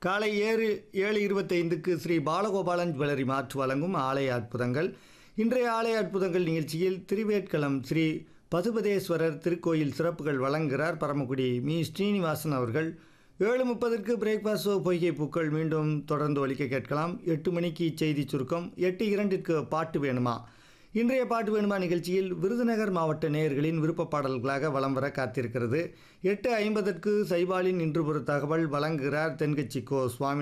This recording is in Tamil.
காலை ஏழு ஏழு இருபத்தைந்துக்கு ஸ்ரீ பாலகோபாலன் ஜுவல்லரி மாற்று வழங்கும் ஆலய அற்புதங்கள் இன்றைய ஆலய அற்புதங்கள் நிகழ்ச்சியில் திருவேட்களம் ஸ்ரீ பசுபதேஸ்வரர் திருக்கோயில் சிறப்புகள் வழங்குகிறார் பரமக்குடி மீ ஸ்ரீனிவாசன் அவர்கள் ஏழு முப்பதற்கு பிரேக்ஃபாஸ்ட் ஷோ பொய்கை பூக்கள் மீண்டும் தொடர்ந்து ஒலிக்க கேட்கலாம் எட்டு மணிக்கு செய்தி சுருக்கம் எட்டு இரண்டிற்கு பாட்டு வேணுமா இன்றைய பாட்டு வேணுமா நிகழ்ச்சியில் விருதுநகர் மாவட்ட நேயர்களின் விருப்ப பாடல்களாக வலம் வர காத்திருக்கிறது எட்டு ஐம்பதற்கு சைபாலின் இன்று ஒரு தகவல் வழங்குகிறார் தென்கட்சி கோ சுவாமி